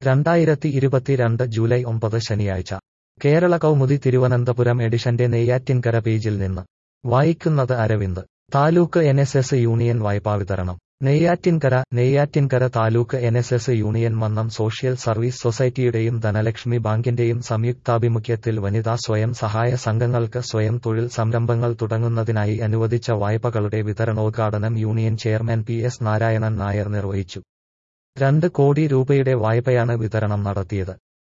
രണ്ടായിരത്തി ഇരുപത്തിരണ്ട് ജൂലൈ ഒമ്പത് ശനിയാഴ്ച കേരള കൗമുദി തിരുവനന്തപുരം എഡിഷന്റെ നെയ്യാറ്റിൻകര പേജിൽ നിന്ന് വായിക്കുന്നത് Aravind taluk N S S union വായ്പാ വിതരണം Neyyattinkara Neyyattinkara taluk N S S union Mannam social service സൊസൈറ്റിയുടെയും ധനലക്ഷ്മി ബാങ്കിന്റെയും സംയുക്താഭിമുഖ്യത്തിൽ വനിതാ സ്വയം സഹായ സംഘങ്ങൾക്ക് സ്വയം തൊഴിൽ സംരംഭങ്ങൾ തുടങ്ങുന്നതിനായി അനുവദിച്ച വായ്പകളുടെ വിതരണോദ്ഘാടനം union chairman P S Narayanan Nair നിർവഹിച്ചു രണ്ട് കോടി രൂപയുടെ വായ്പയാണ് വിതരണം നടത്തിയത്